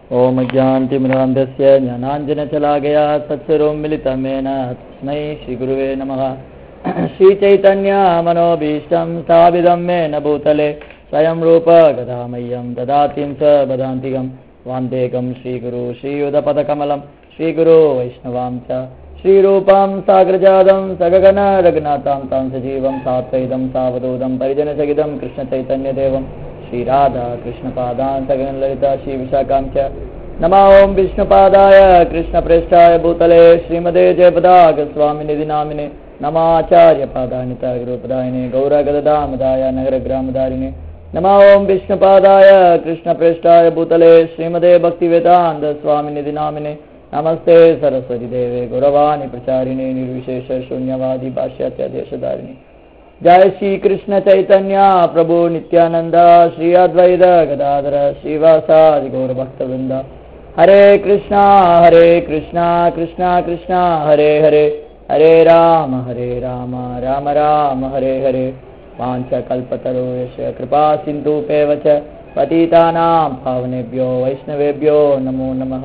ॐ ज्ञान्तिमिरान्धस्य ज्ञानाञ्जनशलाघया सत्सर्वं मिलितमेन तस्मै श्रीगुरुवे नमः श्रीचैतन्यमनोभीष्टं स्थापितं मेन भूतले स्वयं रूप गदामह्यं ददातिं स वदान्तिकं वान्तेकं श्रीगुरु श्रीयुधपदकमलं श्रीगुरो वैष्णवां च श्रीरूपं साग्रजातं सगगन रघुनाथां तं सजीवं सात्वैदं सावधूतं परिजनसहितं कृष्णचैतन्यदेवं श्रीराधा कृष्णपादान् सगनललिता श्रीविशाखां च नमो ॐ विष्णुपादाय कृष्णप्रेष्ठाय भूतले श्रीमदे जयपदागस्वामिनिधि नामिने नमाचार्यपादानिता गुरुपदायिने गौरगददामदाय नगरग्रामधारिणे नमो ॐ विष्णुपादाय कृष्णप्रेष्ठाय भूतले श्रीमदे भक्तिवेदान्त स्वामिनिधि नामिने नमस्ते सरस्वती देवे गौरवाणी प्रचारिणे निर्विशेष शून्यवादी भाष्याच्या देशधारिणे जय श्री कृष्ण चैतन्य प्रभु नित्यानंद श्री अद्वैत गदाधर श्रीवासादि गौर भक्तवृंद हरे कृष्णा हरे कृष्णा कृष्णा कृष्णा हरे हरे हरे राम हरे राम राम राम हरे हरे पाञ्चकल्पतरुष कृपा सिन्धुपेव च पतितानां पावनेभ्यो वैष्णवेभ्यो नमो नमः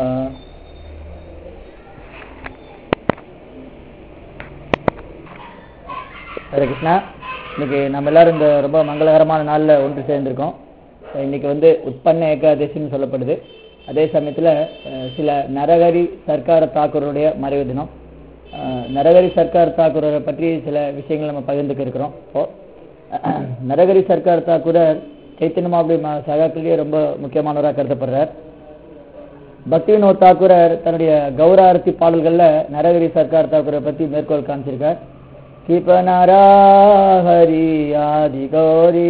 ஹரே கிருஷ்ணா இன்னைக்கு நம்ம எல்லாரும் இந்த ரொம்ப மங்களகரமான நாளில் ஒன்று சேர்ந்திருக்கோம் இன்னைக்கு வந்து உட்பண்ண ஏகாதசின்னு சொல்லப்படுது அதே சமயத்தில் சில நரகரி சர்க்கார தாக்கூருடைய மறைவு தினம் நரகரி சர்க்கார் தாக்கூரை பற்றி சில விஷயங்கள் நம்ம பகிர்ந்துக்க இருக்கிறோம் இப்போ நரகரி சர்க்கார் தாக்கூரர் சைத்தன்ய மாபடி சகாக்களிலேயே ரொம்ப முக்கியமானவராக கருதப்படுறார் பக்தி வினோத் தாக்கூரர் தன்னுடைய கௌராரத்தி பாடல்களில் நரகரி சர்க்கார் தாக்கூரை பற்றி மேற்கோள் காமிச்சிருக்கார் கிபனரா ஹரி ஆதி கௌரி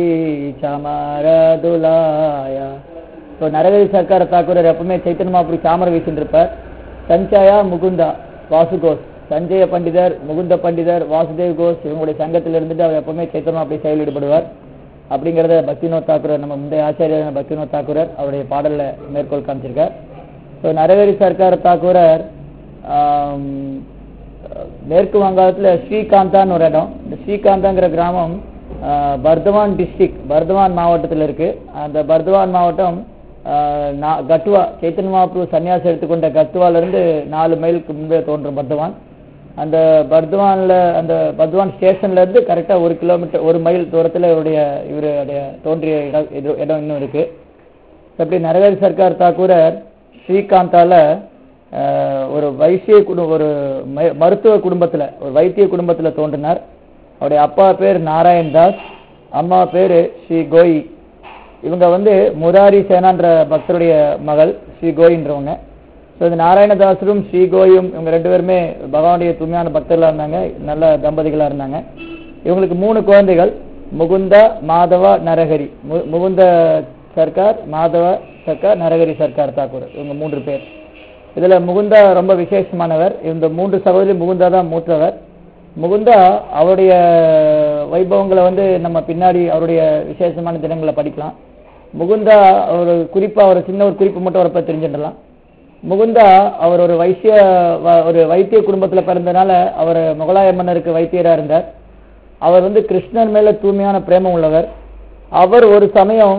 சமரதுலாயா இப்போ நரகரி சர்க்கார தாக்கூரர் எப்பவுமே சைத்தன்ய அப்படி சாமர வீசின்னு இருப்பார் சஞ்சயா முகுந்தா வாசுகோஸ் சஞ்சய பண்டிதர் முகுந்த பண்டிதர் வாசுதேவ் கோஷ் இவங்களுடைய சங்கத்தில் இருந்துட்டு அவர் எப்பவுமே சைத்தன்யம் அப்படி செயல் ஈடுபடுவார் அப்படிங்கிறத பக்தினோத் தாக்கூரர் நம்ம முந்தைய ஆச்சாரியர் பக்தினோத் தாக்கூரர் அவருடைய பாடலில் மேற்கோள் காமிச்சிருக்கார் ஸோ நரகரி சர்க்கார் தாக்கூரர் மேற்கு வங்காளத்தில் ஸ்ரீகாந்தான்னு ஒரு இடம் இந்த ஸ்ரீகாந்தாங்கிற கிராமம் பர்தவான் டிஸ்ட்ரிக்ட் பர்தவான் மாவட்டத்தில் இருக்கு அந்த பர்தவான் மாவட்டம் கட்டுவா சைத்தன்ய மகாபுரு சன்னியாசம் எடுத்துக்கொண்ட கத்துவாலிருந்து நாலு மைலுக்கு முன்பே தோன்றும் பர்தவான் அந்த பர்தவான்ல அந்த பர்தவான் ஸ்டேஷன்ல இருந்து கரெக்டா ஒரு கிலோமீட்டர் ஒரு மைல் தூரத்தில் இவருடைய இவருடைய தோன்றிய இடம் இடம் இன்னும் இருக்கு அப்படி நரகரி சர்க்கார் தாக்கூரர் ஸ்ரீகாந்தால ஒரு வைசிய குடும்ப ஒரு மருத்துவ குடும்பத்தில் ஒரு வைத்திய குடும்பத்தில் தோன்றினார் அவருடைய அப்பா பேர் நாராயண் தாஸ் அம்மா பேர் ஸ்ரீ கோயி இவங்க வந்து முராரி சேனான்ற பக்தருடைய மகள் ஸ்ரீ கோயின்றவங்க ஸோ இந்த நாராயணதாசரும் ஸ்ரீ கோயும் இவங்க ரெண்டு பேருமே பகவானுடைய தூய்மையான பக்தர்களாக இருந்தாங்க நல்ல தம்பதிகளாக இருந்தாங்க இவங்களுக்கு மூணு குழந்தைகள் முகுந்தா மாதவா நரஹரி முகுந்த சர்க்கார் மாதவ சர்க்கார் நரஹரி சர்க்கார் தாக்கூர் இவங்க மூன்று பேர் இதுல முகுந்தா ரொம்ப விசேஷமானவர் இந்த மூன்று சகோதரி முகுந்தா தான் மூத்தவர் முகுந்தா அவருடைய வைபவங்களை வந்து நம்ம பின்னாடி அவருடைய விசேஷமான தினங்களை படிக்கலாம் முகுந்தா ஒரு குறிப்பா ஒரு சின்ன ஒரு குறிப்பு மட்டும் அவரை பற்றி தெரிஞ்சிடலாம் முகுந்தா அவர் ஒரு வைசிய ஒரு வைத்திய குடும்பத்துல பிறந்தனால அவர் முகலாய மன்னருக்கு வைத்தியரா இருந்தார் அவர் வந்து கிருஷ்ணன் மேல தூய்மையான பிரேமம் உள்ளவர் அவர் ஒரு சமயம்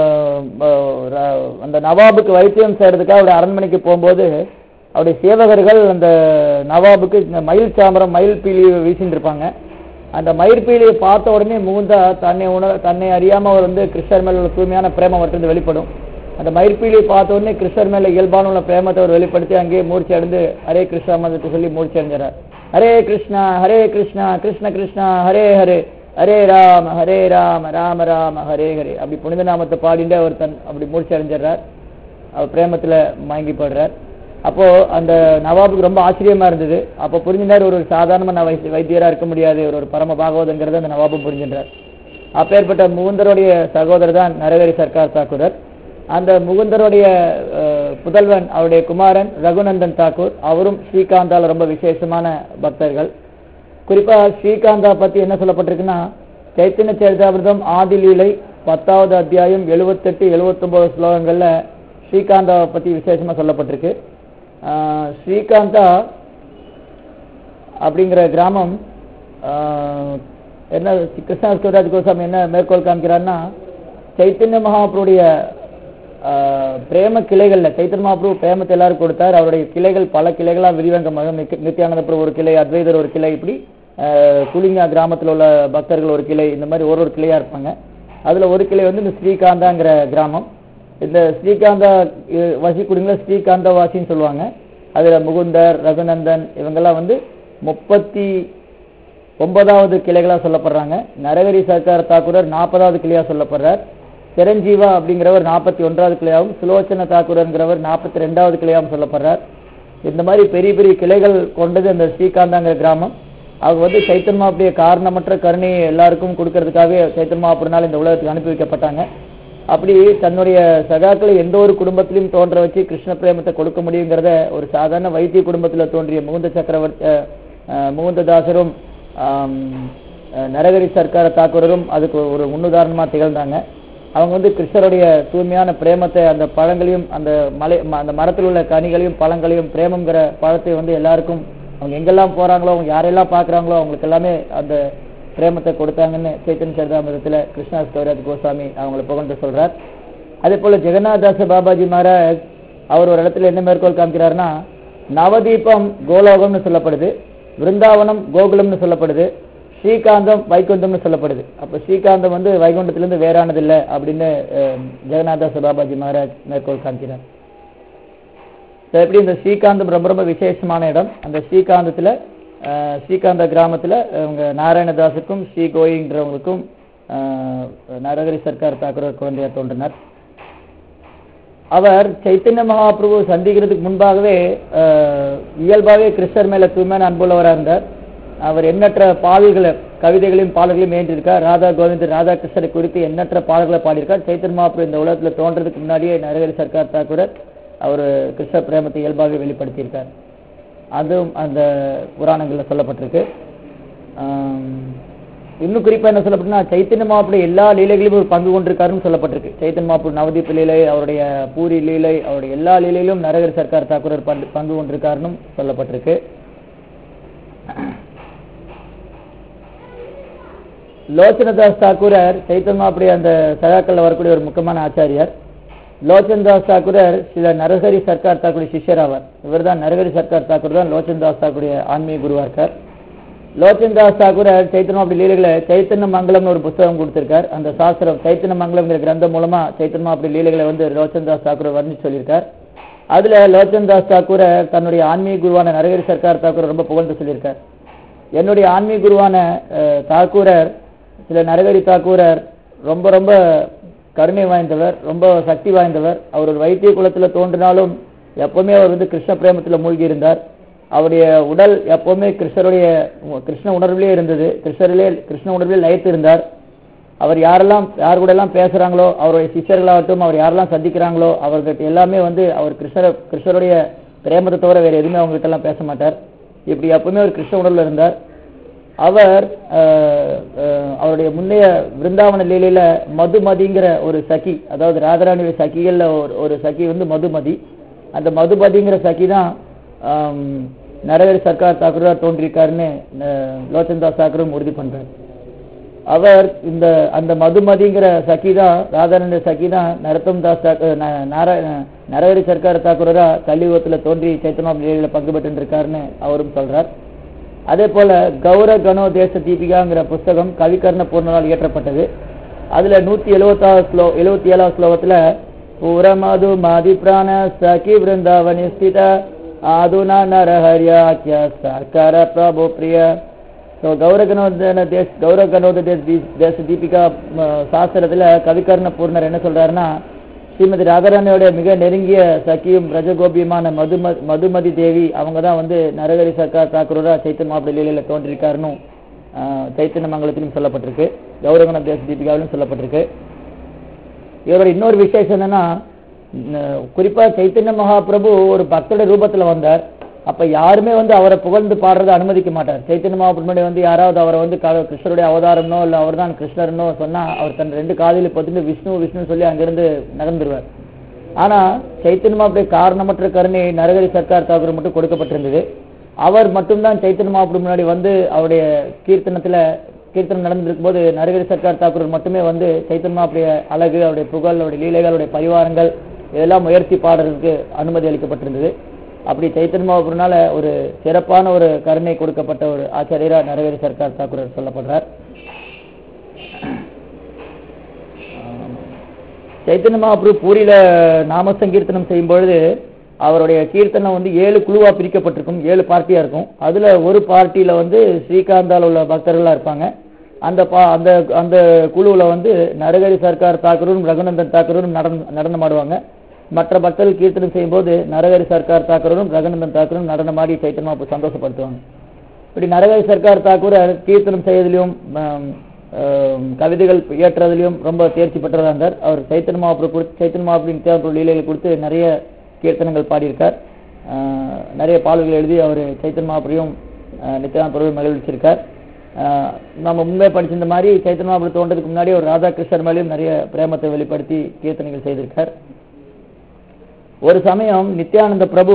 அந்த நவாபுக்கு வைத்தியம் செய்யறதுக்காக அவருடைய அரண்மனைக்கு போகும்போது அவருடைய சேவகர்கள் அந்த நவாபுக்கு இந்த மயில் சாமரம் மயில் பீலியை வீசிட்டு இருப்பாங்க அந்த மயில் பீலியை பார்த்த உடனே முகுந்தா தன்னை உண தன்னை அறியாம அவர் வந்து கிருஷ்ணர் மேல உள்ள தூய்மையான பிரேமம் அவர்கிட்ட வெளிப்படும் அந்த மயிர்பீலியை பார்த்த உடனே கிருஷ்ணர் மேல இயல்பான உள்ள பிரேமத்தை அவர் வெளிப்படுத்தி அங்கேயே மூர்ச்சி அடைந்து ஹரே கிருஷ்ணா மதத்தை சொல்லி மூர்ச்சி அடைஞ்சார் ஹரே கிருஷ்ணா ஹரே கிருஷ்ணா கிருஷ்ண கிருஷ்ணா ஹரே ஹரே ஹரே ராம ஹரே ராம ராம ராம ஹரே ஹரே அப்படி புனித நாமத்தை பாடிட்டு அவர் தன் அப்படி மூர்ச்சி அடைஞ்சிடுறார் அவர் பிரேமத்துல மயங்கி போடுறார் அப்போ அந்த நவாபுக்கு ரொம்ப ஆச்சரியமா இருந்தது அப்போ புரிஞ்சினார் ஒரு சாதாரண வைத்திய வைத்தியரா இருக்க முடியாது ஒரு ஒரு பரம பாகவதங்கிறத அந்த நவாபு புரிஞ்சின்றார் அப்பேற்பட்ட முகுந்தருடைய சகோதரர் தான் நரகரி சர்க்கார் தாக்கூரர் அந்த முகுந்தருடைய புதல்வன் அவருடைய குமாரன் ரகுநந்தன் தாக்கூர் அவரும் ஸ்ரீகாந்தால ரொம்ப விசேஷமான பக்தர்கள் குறிப்பா ஸ்ரீகாந்தா பத்தி என்ன சொல்லப்பட்டிருக்குன்னா சைத்தன்ய சரிதாமிரதம் ஆதிலீலை பத்தாவது அத்தியாயம் எழுபத்தெட்டு எழுபத்தொன்பது ஸ்லோகங்கள்ல ஸ்ரீகாந்தாவை பத்தி விசேஷமா சொல்லப்பட்டிருக்கு ஸ்ரீகாந்தா அப்படிங்கிற கிராமம் என்ன கிருஷ்ணா சிவராஜ் கோசாமி என்ன மேற்கோள் காமிக்கிறார்னா சைத்தன்ய மகாபுருடைய ஆஹ், பிரேம கிளைகள்ல சைத்தன்ய மகாபிரபு பிரேமத்தை எல்லாரும் கொடுத்தார் அவருடைய கிளைகள் பல கிளைகளா விரிவாங்கமாக நித்ய- நித்யானந்த பிரபு ஒரு கிளை அத்வைதர் ஒரு கிளை இப்படி ஆஹ், குலிங்கா கிராமத்துல உள்ள பக்தர்கள் ஒரு கிளை இந்த மாதிரி ஒரு ஒரு கிளையா இருப்பாங்க அதுல ஒரு கிளை வந்து இந்த ஸ்ரீகாந்தாங்கிற கிராமம் இந்த ஸ்ரீகாந்தா இ- வசிக்குடிங்கள ஸ்ரீகாந்த வாசின்னு சொல்லுவாங்க அதுல முகுந்தர் ரகுநந்தன் இவங்கெல்லாம் வந்து முப்பத்தி ஒன்பதாவது கிளைகளா சொல்லப்படுறாங்க நரகரி சர்க்கார் தாக்குரர் நாற்பதாவது கிளையா சொல்லப்படுறார் சிரஞ்சீவா அப்படிங்கிறவர் நாற்பத்தி ஒன்றாவது கிளையாவும் சுலோச்சன தாக்குரங்கிறவர் நாற்பத்தி ரெண்டாவது கிளையாவும் சொல்லப்படுறார் இந்த மாதிரி பெரிய பெரிய கிளைகள் கொண்டது அந்த ஸ்ரீகாந்தாங்கிற கிராமம் அவங்க வந்து சைத்தன்மா அப்படியே காரணமற்ற கருணையை எல்லாருக்கும் கொடுக்கறதுக்காகவே சைத்தன்மா அப்படினால இந்த உலகத்துக்கு அனுப்பி வைக்கப்பட்டாங்க அப்படி தன்னுடைய சகாக்களை எந்த ஒரு குடும்பத்திலும் தோன்ற வச்சு கிருஷ்ண பிரேமத்தை கொடுக்க முடியுங்கிறத ஒரு சாதாரண வைத்திய குடும்பத்தில் தோன்றிய முகுந்த சக்கரவர்த்தி அஹ், அஹ், முகுந்ததாசரும் ஆம், அஹ், நரகரி சர்க்கார தாக்கூரரும் அதுக்கு ஒரு முன்னுதாரணமா திகழ்ந்தாங்க அவங்க வந்து கிருஷ்ணருடைய தூய்மையான பிரேமத்தை அந்த பழங்களையும் அந்த மலை ம- அந்த மரத்தில் உள்ள கனிகளையும் பழங்களையும் பிரேமங்கிற பழத்தை வந்து எல்லாருக்கும் அவங்க எங்கெல்லாம் போறாங்களோ அவங்க யாரெல்லாம் பார்க்கறாங்களோ அவங்களுக்கு எல்லாமே அந்த பிரேமத்தை கொடுத்தாங்கன்னு சைத்தன்ய சரிதாமிரத்தில் கிருஷ்ணா கௌராஜ் கோசாமி அவங்கள புகழ்ந்து சொல்றார் அதே போல ஜெகநாதாச பாபாஜி மகாராஜ் அவர் ஒரு இடத்துல என்ன மேற்கோள் காமிக்கிறாருன்னா நவதீபம் கோலோகம்னு சொல்லப்படுது விருந்தாவனம் கோகுலம்னு சொல்லப்படுது ஸ்ரீகாந்தம் வைகுந்தம்னு சொல்லப்படுது அப்ப ஸ்ரீகாந்தம் வந்து வைகுண்டத்திலிருந்து வேறானது இல்லை அப்படின்னு அஹ், ஜெகநாதாச பாபாஜி மகாராஜ் மேற்கோள் காமிக்கிறார் So, எப்படி இந்த ஸ்ரீகாந்தம் ரொம்ப ரொம்ப விசேஷமான இடம் அந்த ஸ்ரீகாந்தத்துல அஹ், ஸ்ரீகாந்த கிராமத்துல இவங்க நாராயணதாஸுக்கும் ஸ்ரீ கோயிங்கிறவங்களுக்கும் அஹ், நரகரி சர்க்கார் தாக்கூர் குழந்தையா தோன்றினார் அவர் சைத்தன்ய மகாபிரபு சந்திக்கிறதுக்கு முன்பாகவே அஹ், இயல்பாகவே கிருஷ்ணர் மேல தூய்மையான அன்புள்ளவராக இருந்தார் அவர் எண்ணற்ற பாடல்களை கவிதைகளையும் பாடல்களையும் ஏற்றிருக்கார் ராதா கோவிந்தர் ராதா கிருஷ்ணரை குறித்து எண்ணற்ற பாடல்களை பாடியிருக்கார் சைத்தன்ய மகாபிரபு இந்த உலகத்துல தோன்றதுக்கு முன்னாடியே நரகரி சர்க்கார் தாக்கூரர் அவர் கிருஷ்ண பிரேமத்தை இயல்பாக வெளிப்படுத்தியிருக்கார் அதுவும் அந்த புராணங்கள்ல சொல்லப்பட்டிருக்கு ஆம், இன்னும் குறிப்பா என்ன சொல்லப்பட்டுனா சைத்தன்ய மாப்பிள்ளை எல்லா லீலைகளிலும் ஒரு பங்கு கொண்டிருக்காருன்னு சொல்லப்பட்டிருக்கு சைத்தன்ய மாப்பிள்ளை நவதீப் லீலை அவருடைய பூரி லீலை அவருடைய எல்லா லீலையிலும் நரகரி சர்க்கார் தாக்கூரர் பங்கு- பங்கு கொண்டிருக்காருன்னு சொல்லப்பட்டிருக்கு லோச்சனதாஸ் தாக்கூரர் சைத்தன்ய மாப்பிள்ளை அந்த சகாக்கள்ல வரக்கூடிய ஒரு முக்கியமான ஆச்சாரியார் லோச்சன்தாஸ் தாக்கூரர் சில நரஹரி சர்க்கார் தாக்குடைய சிஷ்யர் ஆவார் இவர்தான் நரஹரி சர்க்கார் தாக்கூர் தான் லோச்சன்தாஸ் தாக்குடைய ஆன்மீக குருவா இருக்கார் லோச்சன்தாஸ் தாக்கூரர் சைத்தன்ய மாப்பிள்ளை லீலைகளை சைத்தன்ய மங்கலம்னு ஒரு புத்தகம் கொடுத்திருக்கார் அந்த சாஸ்திரம் சைத்தன்ய மங்கலம்ங்கிற கிரந்தம் மூலமா சைத்தன்ய மாப்பிள்ளை லீலைகளை வந்து லோச்சன்தாஸ் தாக்கூர் வர்ணிச்சு சொல்லியிருக்கார் அதுல லோச்சன்தாஸ் தாக்கூரர் தன்னுடைய ஆன்மீக குருவான நரஹரி சர்க்கார் தாக்கூர் ரொம்ப புகழ்ந்து சொல்லியிருக்கார் என்னுடைய ஆன்மீக குருவான அஹ், தாக்கூரர் சில நரகரி தாக்கூரர் ரொம்ப ரொம்ப கருணை வாய்ந்தவர் ரொம்ப சக்தி வாய்ந்தவர் அவர் ஒரு வைத்திய குலத்துல தோன்றினாலும் எப்பவுமே அவர் வந்து கிருஷ்ண பிரேமத்துல மூழ்கி இருந்தார் அவருடைய உடல் எப்பவுமே கிருஷ்ணருடைய கிருஷ்ண உணர்விலே இருந்தது கிருஷ்ணரிலே கிருஷ்ண உணர்விலே லயித்து இருந்தார் அவர் யாரெல்லாம் யார் கூட எல்லாம் பேசுறாங்களோ அவருடைய சிஷ்யர்களாகட்டும் அவர் யாரெல்லாம் சந்திக்கிறாங்களோ அவர்கிட்ட எல்லாமே வந்து அவர் கிருஷ்ணர கிருஷ்ணருடைய பிரேமத்தை தவிர வேற எதுவுமே அவங்க கிட்ட எல்லாம் பேச மாட்டார் இப்படி எப்பவுமே ஒரு கிருஷ்ண உணர்வுல இருந்தார் அவர் அஹ், அஹ், அவருடைய முன்னைய விருந்தாவன லீலையில மதுமதிங்கிற ஒரு சகி அதாவது ராதராணிய சகிகள்ல ஒரு ஒரு சகி வந்து மதுமதி அந்த மதுமதிங்கிற சகி தான் ஆம், நரகரி சர்க்கார் தாக்கூரா தோன்றியிருக்காருன்னு அஹ், லோச்சன்தாஸ் தாக்கூரும் உறுதி பண்றார் அவர் இந்த அந்த மதுமதிங்கிற சகி தான் ராதானந்த சகி தான் நரத்தம் தாஸ் தாக்கூர் ந- நாராயண நரகரி சர்க்கார் தாக்கூரரா கலியுகத்துல தோன்றி சைத்தன்யா லீலையில பங்கு பெற்றிருக்காருன்னு அவரும் சொல்றார் அதே போல கௌர கணோ தேச தீபிகாங்கிற புஸ்தகம் கவிகர்ண பூர்ணனால் இயற்றப்பட்டது அதுல நூத்தி எழுவத்தாவது ஸ்லோ எழுவத்தி ஏழாவது ஸ்லோகத்துல பூரமது மாதி பிராண சகி விருந்தாவனி ஸ்தித ஆதுனா நரஹரியாக்கிய சர்க்கார பிரபு பிரிய ஸோ கௌரகனோதன தேஸ் கௌரகனோத தேஸ் தீ- தேச தீபிகா ம, சாஸ்திரத்துல கவிகர்ண பூர்ணர் என்ன சொல்றாருன்னா ஸ்ரீமதி ராகராணியோட மிக நெருங்கிய சகியும் ரஜகோபியமான மதும மதுமதி தேவி அவங்க தான் வந்து நரகரி சர்க்கார் தாக்கூரா சைத்தன் மாப்பிள்ளை லீலையில தோன்றிருக்காருன்னு ஆஹ், சைத்தன்ய மங்கலத்திலும் சொல்லப்பட்டிருக்கு கௌரகன தேச தீபிகாவிலும் சொல்லப்பட்டிருக்கு இவரோட இன்னொரு விசேஷம் என்னன்னா ந- குறிப்பா சைத்தன்ய மகாபிரபு ஒரு பக்தோட ரூபத்துல வந்தார் அப்ப யாருமே வந்து அவரை புகழ்ந்து பாடுறதை அனுமதிக்க மாட்டார் சைத்தன்ய மகாபிரபு முன்னாடி வந்து யாராவது அவரை வந்து க- கிருஷ்ணருடைய அவதாரம்னோ இல்ல அவர்தான் கிருஷ்ணர்னோ சொன்னா அவர் தன் ரெண்டு காதில பொத்துட்டு விஷ்ணு விஷ்ணு சொல்லி அங்கிருந்து நகர்ந்துருவார் ஆனா சைத்தன்ய மகாபிரபு காரணமற்ற கருணை நரகரி சர்க்கார் தாக்கூர் மட்டும் கொடுக்கப்பட்டிருந்தது அவர் மட்டும்தான் சைத்தன்ய மகாபிரபு முன்னாடி வந்து அவருடைய கீர்த்தனத்துல கீர்த்தனம் நடந்திருக்கும் போது நரகரி சர்க்கார் தாக்கூர் மட்டுமே வந்து சைத்தன்ய மகாபிரிய அழகு அவருடைய புகழ் அவருடைய லீலைகள் அவருடைய பரிவாரங்கள் இதெல்லாம் முயற்சி பாடுறதுக்கு அனுமதி அளிக்கப்பட்டிருந்தது அப்படி சைத்தன்ய மகாபுருனால ஒரு சிறப்பான ஒரு கருணை கொடுக்கப்பட்ட ஒரு ஆச்சாரியரா நரகரி சர்க்கார் தாக்கூர் சொல்லப்படுறார் சைத்தன்ய மகாபுரு பூரியில நாம சங்கீர்த்தனம் செய்யும் பொழுது அவருடைய கீர்த்தனம் வந்து ஏழு குழுவா பிரிக்கப்பட்டிருக்கும் ஏழு பார்ட்டியா இருக்கும் அதுல ஒரு பார்ட்டியில வந்து ஸ்ரீகாந்தால உள்ள பக்தர்களா இருப்பாங்க அந்த பா அந்த அந்த குழுவுல வந்து நரகரி சர்க்கார் தாக்கூரும் ரகுநந்தன் தாக்கூரும் நடன நடனம் ஆடுவாங்க மற்ற பக்தர்கள் கீர்த்தனம் செய்யும்போது நரகரி சர்க்கார் தாக்கூரும் ரகுநந்தன் தாக்கூரும் நடனமாடி சைத்தன்ய மகாபுரு சந்தோஷப்படுத்துவாங்க இப்படி நரகரி சர்க்கார் தாக்கூர் கீர்த்தனம் செய்வதிலும் ஆம், ஆம், கவிதைகள் இயற்றுறதுலையும் ரொம்ப தேர்ச்சி பெற்றதாக இருந்தார் அவர் சைத்தன்ய மகாபுரு கொடுத்து சைத்தன்ய மகாபுரு நித்யாபுரு லீலைகள் கொடுத்து நிறைய கீர்த்தனங்கள் பாடியிருக்கார் ஆஹ், நிறைய பாடல்கள் எழுதி அவர் சைத்தன்ய மகாபுரியும் நித்யானந்தபுரையும் மகிழ்ச்சிருக்கார் ஆஹ், நம்ம முன்பே படிச்சிருந்த மாதிரி சைத்தன்ய மகாபுரு தோன்றதுக்கு முன்னாடி ஒரு ராதாகிருஷ்ணர் மேலேயும் நிறைய பிரேமத்தை வெளிப்படுத்தி கீர்த்தனைகள் செய்திருக்கார் ஒரு சமயம் நித்யானந்த பிரபு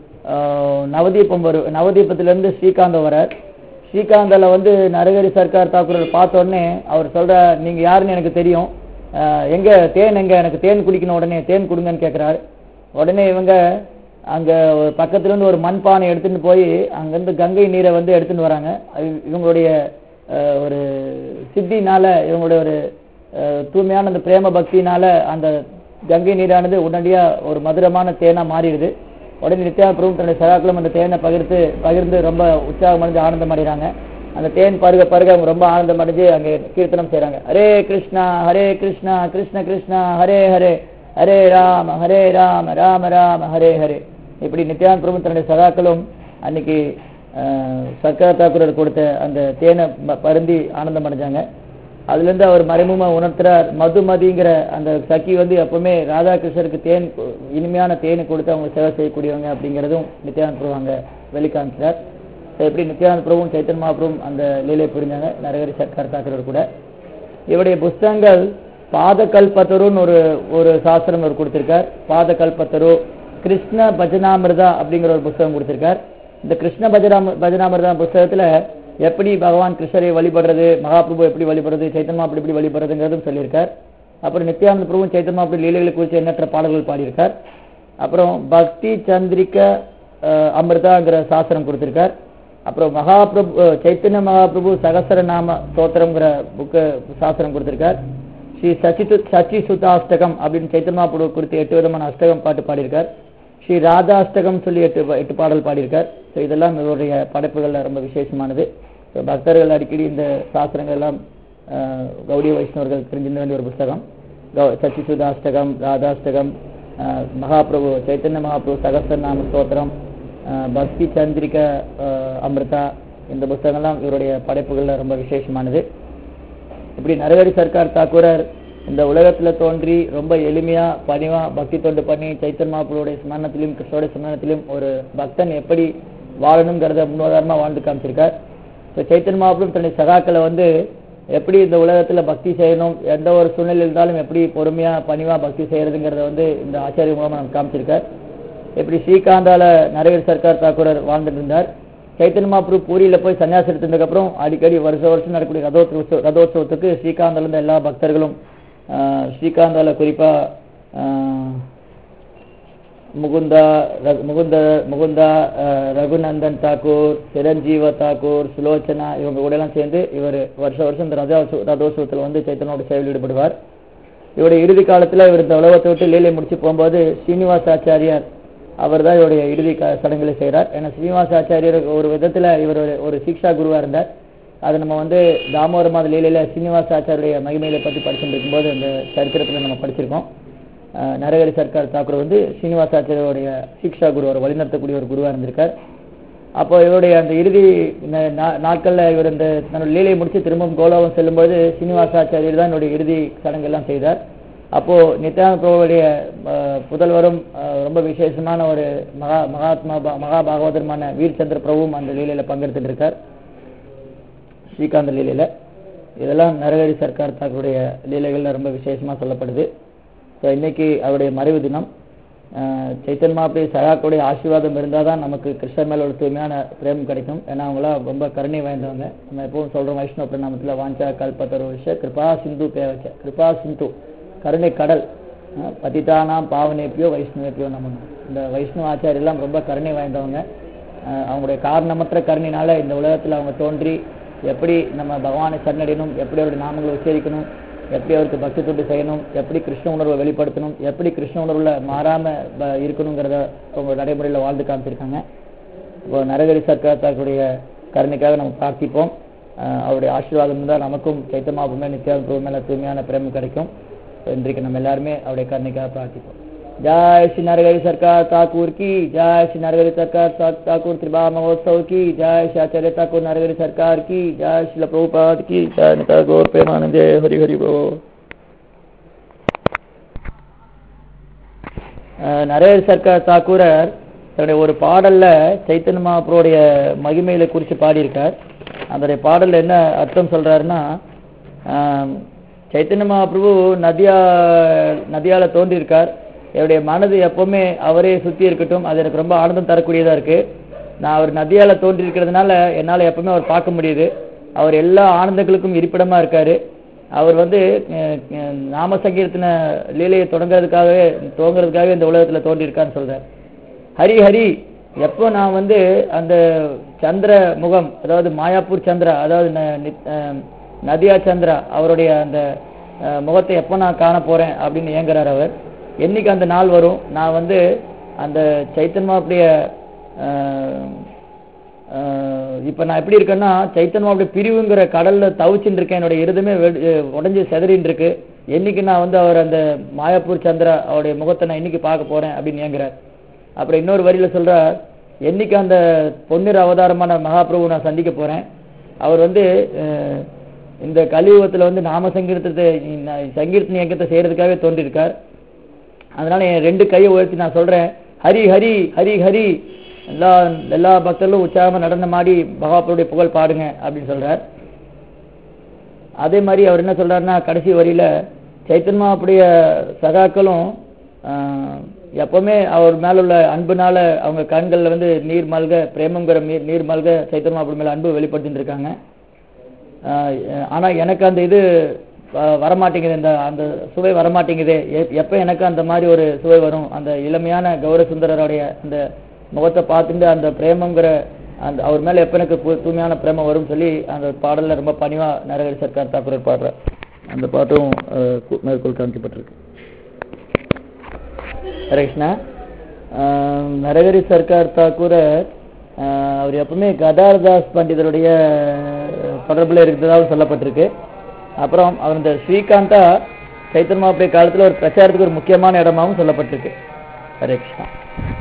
ஆஹ், நவதீபம் வரு நவதீபத்திலிருந்து ஸ்ரீகாந்தம் வரார் ஸ்ரீகாந்தால வந்து நரகரி சர்க்கார் தாக்கூர் பார்த்த உடனே அவர் சொல்ற நீங்க யாருன்னு எனக்கு தெரியும் ஆஹ், எங்க தேன் எங்க எனக்கு தேன் குடிக்கணும் உடனே தேன் கொடுங்கன்னு கேட்கிறாரு உடனே இவங்க அங்க ஒரு பக்கத்துல இருந்து ஒரு மண்பானை எடுத்துட்டு போய் அங்கிருந்து கங்கை நீரை வந்து எடுத்துட்டு வராங்க அது இவங்களுடைய ஆஹ், ஒரு சித்தினால இவங்களுடைய ஒரு ஆஹ், தூய்மையான அந்த பிரேம பக்தினால அந்த கங்கை நீரானது உடனடியா ஒரு மதுரமான தேனா மாறிடுது உடனே நித்யா பிரபு தன்னுடைய சகாக்களும் அந்த தேனை பகிர்ந்து பகிர்ந்து ரொம்ப உற்சாகம் அடைஞ்சு ஆனந்தம் அடைகிறாங்க அந்த தேன் பருக பருக அவங்க ரொம்ப ஆனந்தம் அடைஞ்சு அங்கே கீர்த்தனம் செய்றாங்க ஹரே கிருஷ்ணா ஹரே கிருஷ்ணா கிருஷ்ண கிருஷ்ணா ஹரே ஹரே ஹரே ராம ஹரே ராம ராம ராம ஹரே ஹரே இப்படி நித்யானந்த பிரபு தன்னுடைய சகாக்களும் அன்னைக்கு ஆஹ், சர்க்கர தாக்கூரர் கொடுத்த அந்த தேனை ப- பருந்தி ஆனந்தம் அடைஞ்சாங்க அதுல இருந்து அவர் மறைமுகமா உணர்த்துறார் மதுமதிங்கிற அந்த சகி வந்து எப்பவுமே ராதாகிருஷ்ணருக்கு தேன் கு- இனிமையான தேனை கொடுத்து அவங்க சேவை செய்யக்கூடியவங்க அப்படிங்கிறதும் நித்யானந்த பிரபு அங்க வெளிக்காமிச்சார் So, எப்படி நித்யானந்த பிரபுவும் சைத்தன் மகாபிரபுவும் அந்த லீலை புரிஞ்சாங்க நரகரி சர்க்கார் தாக்கரர் கூட இவருடைய புஸ்தகங்கள் பாத கல்பத்தருன்னு ஒரு ஒரு சாஸ்திரம் அவர் கொடுத்திருக்கார் பாத கல்பத்தரு கிருஷ்ண பஜனாமிர்தா அப்படிங்கிற ஒரு புஸ்தகம் கொடுத்திருக்கார் இந்த கிருஷ்ண பஜனாம பஜனாமிர்தா புஸ்தகத்துல எப்படி பகவான் கிருஷ்ணரை வழிபடுறது மகாபிரபு எப்படி வழிபடுறது சைத்தன்மா அப்படி எப்படி வழிபடுறதுங்கிறதும் சொல்லியிருக்கார் அப்புறம் நித்யானந்த பிரபு சைத்தன்மா அப்படி லீலைகளை குறித்து எண்ணற்ற பாடல்கள் பாடியிருக்கார் அப்புறம் பக்தி சந்திரிக்க அஹ், அமிர்தாங்கிற சாஸ்திரம் கொடுத்திருக்கார் அப்புறம் மகாபிரபு அஹ், சைத்தன்ய மகாபிரபு சகசரநாம ஸ்தோத்திரம்ங்கிற புக்கு சாஸ்திரம் கொடுத்திருக்கார் ஸ்ரீ சச்சிது சச்சி சுதாஷ்டகம் அப்படின்னு சைத்தன்ய மகாபிரபு குறித்து எட்டு விதமான அஷ்டகம் பாட்டு பாடியிருக்கார் ஸ்ரீ ராதா அஷ்டகம் சொல்லி எட்டு பா- எட்டு பாடல் பாடியிருக்கார் ஸோ இதெல்லாம் இவருடைய படைப்புகள்ல ரொம்ப விசேஷமானது So, பக்தர்கள் அடிக்கடி இந்த சாஸ்திரங்கள் எல்லாம் அஹ், கௌடிய வைஷ்ணவர்கள் தெரிஞ்சிருந்த வேண்டிய ஒரு புஸ்தகம் கௌ- சச்சி சுதாஷ்டகம் ராதாஷ்டகம் அஹ், மகாபிரபு சைத்தன்ய மகாபிரபு சகஸ்ரநாம ஸ்தோத்திரம் அஹ், பக்தி சந்திரிக அஹ், அமிர்தா இந்த புஸ்தகங்கள்லாம் இவருடைய படைப்புகள்ல ரொம்ப விசேஷமானது இப்படி நரகரி சர்க்கார் தாக்கூரர் இந்த உலகத்துல தோன்றி ரொம்ப எளிமையா பணிவா பக்தி தொண்டு பண்ணி சைத்தன் மகாபுருடைய ஸ்மரணத்திலும் கிருஷ்ணோடைய ஸ்மரணத்திலும் ஒரு பக்தன் எப்படி வாழணுங்கிறத முன்னுதாரணமா வாழ்ந்து காமிச்சிருக்கார் இப்போ சைத்தன் மகாபுரம் தன்னுடைய சகாக்களை வந்து எப்படி இந்த உலகத்துல பக்தி செய்யணும் எந்த ஒரு சூழ்நிலை இருந்தாலும் எப்படி பொறுமையா பணிவா பக்தி செய்யறதுங்கிறத வந்து இந்த ஆச்சாரிய மூலமா நமக்கு காமிச்சிருக்கார் எப்படி ஸ்ரீகாந்தால நரகரி சர்க்கார் தாக்கூரர் வாழ்ந்துட்டு இருந்தார் சைத்தன்ய மகாபுரு பூரியில போய் சன்னியாசம் எடுத்ததுக்கு அப்புறம் அடிக்கடி வருஷ வருஷம் நடக்கக்கூடிய ரதோத்சவ ரதோத்சவத்துக்கு ஸ்ரீகாந்தால இருந்த எல்லா பக்தர்களும் ஆஹ், ஸ்ரீகாந்தால குறிப்பா ஆஹ், முகுந்தா ரகு- முகுந்த முகுந்தா ஆஹ், ரகுநந்தன் தாக்கூர் சிரஞ்சீவ தாக்கூர் சுலோச்சனா இவங்க கூட எல்லாம் சேர்ந்து இவர் வருஷ வருஷம் இந்த ரதோத்சவ ரதோத்சவத்தில் வந்து சைத்தனோட சேவையில் ஈடுபடுவார் இவருடைய இறுதி காலத்துல இவர் இந்த உலகத்தை விட்டு லீலை முடிச்சு போகும்போது ஸ்ரீனிவாசாச்சாரியார் அவர் தான் இவருடைய இறுதி க- சடங்குகளை செய்கிறார் ஏன்னா ஸ்ரீனிவாசாச்சாரியர் ஒரு விதத்துல இவர் ஒரு- ஒரு சிக்ஷா குருவா இருந்தார் அது நம்ம வந்து தாமோதர மாத லீலையில ஸ்ரீனிவாசாச்சாரியுடைய மகிமைகளை பத்தி படிச்சுட்டு இருக்கும்போது அந்த சரித்திரத்துல நம்ம படிச்சிருக்கோம் அஹ் நரகரி சர்க்கார் தாக்கூர் வந்து ஸ்ரீனிவாசாச்சாரியோடைய சிக்ஷா குரு அவர் வழிநடத்தக்கூடிய ஒரு குருவா இருந்திருக்கார் அப்போ இவருடைய அந்த இறுதி நா- நா- நாட்கள்ல இவர் இந்த தன்னோட லீலையை முடிச்சு திரும்பவும் கோலாவம் செல்லும்போது ஸ்ரீனிவாசாச்சாரியர் தான் என்னுடைய இறுதி சடங்கு எல்லாம் செய்தார் அப்போ நித்யானந்த பிரபுவுடைய அஹ், புதல்வரும் அஹ், ரொம்ப விசேஷமான ஒரு மகா மகாத்மா பா- மகா பாகவதருமான வீர்ச்சந்திர பிரபுவும் அந்த லீலையில பங்கெடுத்துட்டு இருக்கார் ஸ்ரீகாந்த லீலையில இதெல்லாம் நரகரி சர்க்கார் தாக்குடைய லீலைகள்ல ரொம்ப விசேஷமா சொல்லப்படுது ஸோ இன்னைக்கு அவருடைய மறைவு தினம் அஹ், சைத்தன் மாப்பிள்ளை சகாக்களுடைய ஆசீர்வாதம் இருந்தால் தான் நமக்கு கிருஷ்ணர் மேல ஒரு தூய்மையான பிரேமம் கிடைக்கும் ஏன்னா அவங்களாம் ரொம்ப கருணை வாய்ந்தவங்க நம்ம எப்பவும் சொல்றோம் வைஷ்ணவ பிரணாமத்தில் வாஞ்சா கல்பத்தரு விஷ கிருபா சிந்து பேவச்ச கிருபா சிந்து கருணை கடல் அஹ், பதிதானாம் பாவனேப்பியோ வைஷ்ணவேப்பியோ நம்ம இந்த வைஷ்ணவ ஆச்சாரியெல்லாம் ரொம்ப கருணை வாய்ந்தவங்க அஹ், அவங்களுடைய காரணமற்ற கருணையினால இந்த உலகத்துல அவங்க தோன்றி எப்படி நம்ம பகவானை சரணடையணும் எப்படி அவருடைய நாமங்களை உச்சரிக்கணும் எப்படி அவருக்கு பக்தி தொண்டு செய்யணும் எப்படி கிருஷ்ண உணர்வை வெளிப்படுத்தணும் எப்படி கிருஷ்ண உணர்வுல மாறாம ப- இருக்கணுங்கிறத அவங்க நடைமுறையில வாழ்ந்து காமிச்சிருக்காங்க இப்போ நரகரி சர்க்கார் தாக்குடைய கருணைக்காக நம்ம பிரார்த்திப்போம் அஹ் அவருடைய ஆசீர்வாதம் இருந்தால் நமக்கும் சைத்தமா மேல நித்யானந்த பிரபு மேல தூய்மையான பிரேமம் கிடைக்கும் இன்றைக்கு நம்ம எல்லாருமே அவருடைய கருணைக்காக பிரார்த்திப்போம் जय श्री नरगरी सरकार ठाकुर की जय श्री नरगरी सरकार सा- ठाकुर त्रिभा महोत्सव की जय श्री आचार्य ठाकुर नरगरी सरकार की जय श्री प्रभुपाद की जय निता गौर प्रेमानंद जय हरि हरि बोल அஹ் நரேஷ் சர்க்கார் தாக்கூரர் தன்னுடைய ஒரு பாடல்ல சைத்தன்ய மகாபுருடைய மகிமையில குறித்து பாடியிருக்கார் அதனுடைய பாடல்ல என்ன அர்த்தம் சொல்றாருன்னா ஆம், சைத்தன்ய மகாபிரபு நதியா நதியால தோன்றியிருக்கார் என்னுடைய மனது எப்பவுமே அவரே சுத்தி இருக்கட்டும் அது எனக்கு ரொம்ப ஆனந்தம் தரக்கூடியதா இருக்கு நான் அவர் நதியால தோன்றி இருக்கிறதுனால என்னால எப்பவுமே அவர் பார்க்க முடியுது அவர் எல்லா ஆனந்தங்களுக்கும் இருப்பிடமா இருக்காரு அவர் வந்து அஹ், அஹ், நாம சங்கீர்த்தன லீலையை தொடங்குறதுக்காகவே துவங்குறதுக்காகவே இந்த உலகத்துல தோன்றியிருக்கான்னு சொல்றார் ஹரி ஹரி எப்போ நான் வந்து அந்த சந்திர முகம் அதாவது மாயாப்பூர் சந்திரா அதாவது ந- நி- அஹ், நதியா சந்திரா அவருடைய அந்த அஹ், முகத்தை எப்போ நான் காண போறேன் அப்படின்னு ஏங்குறார் அவர் என்னைக்கு அந்த நாள் வரும் நான் வந்து அந்த சைத்தன்மாவுடைய இப்போ நான் எப்படி இருக்கேன்னா சைத்தன்மாவுடைய பிரிவுங்கிற கடல்ல தவிச்சுட்டு இருக்கேன் என்னுடைய இருதமே உடஞ்சி செதறின்னு இருக்கு என்னைக்கு நான் வந்து அவர் அந்த மாயாப்பூர் சந்திரா அவருடைய முகத்தை நான் இன்னைக்கு பார்க்க போறேன் அப்படின்னு ஏங்குறார் அப்புறம் இன்னொரு வரியில சொல்றார் என்னைக்கு அந்த பொன்னிற அவதாரமான மகாபிரபு நான் சந்திக்க போறேன் அவர் வந்து அஹ், இந்த கலியுகத்துல வந்து நாம சங்கீர்த்தத்தை ந- சங்கீர்த்தன இயக்கத்தை செய்யறதுக்காகவே தோன்றியிருக்கார் அதனால என் ரெண்டு கையை உயர்த்தி நான் சொல்றேன் ஹரி ஹரி ஹரி ஹரி எல்லா எல்லா பக்தர்களும் உற்சாகமா நடனமாடி பகவானுடைய புகழ் பாடுங்க அப்படின்னு சொல்றார் அதே மாதிரி அவர் என்ன சொல்றாருன்னா கடைசி வரியில சைத்தன்மாவுடைய சகாக்களும் ஆஹ், எப்பவுமே அவர் மேல உள்ள அன்புனால அவங்க கண்கள்ல வந்து நீர் மல்க பிரேமங்கிற நீர் நீர் மல்க சைத்தன்மாபுரி மேல அன்பு வெளிப்படுத்திட்டு இருக்காங்க ஆஹ், ஆனா எனக்கு அந்த இது வ- வரமாட்டேங்குது இந்த அந்த சுவை வரமாட்டேங்குது எப்ப எனக்கு அந்த மாதிரி ஒரு சுவை வரும் அந்த இளமையான கௌர சுந்தரருடைய அந்த முகத்தை பார்த்துட்டு அந்த பிரேமங்கிற அந்த அவர் மேல எப்ப எனக்கு பு- தூய்மையான பிரேமம் வரும் சொல்லி அந்த பாடல்ல ரொம்ப பணிவா நரகரி சர்க்கார் தாக்கூரர் பாடுறார் அந்த பாட்டும் ஆஹ், கு- மேற்கோள் காமிக்கப்பட்டிருக்கு ஹரே கிருஷ்ணா ஆஹ், நரகரி சர்க்கார் தாக்கூரர் ஆஹ், அவர் எப்பவுமே கதார்தாஸ் பண்டிதருடைய தொடர்புல இருக்கிறதாக சொல்லப்பட்டிருக்கு அப்புறம் அவர் இந்த ஸ்ரீகாந்தா சைத்தன்மாவுடைய காலத்துல ஒரு பிரச்சாரத்துக்கு ஒரு முக்கியமான இடமாவும் சொல்லப்பட்டிருக்கு ஹரே கிருஷ்ணா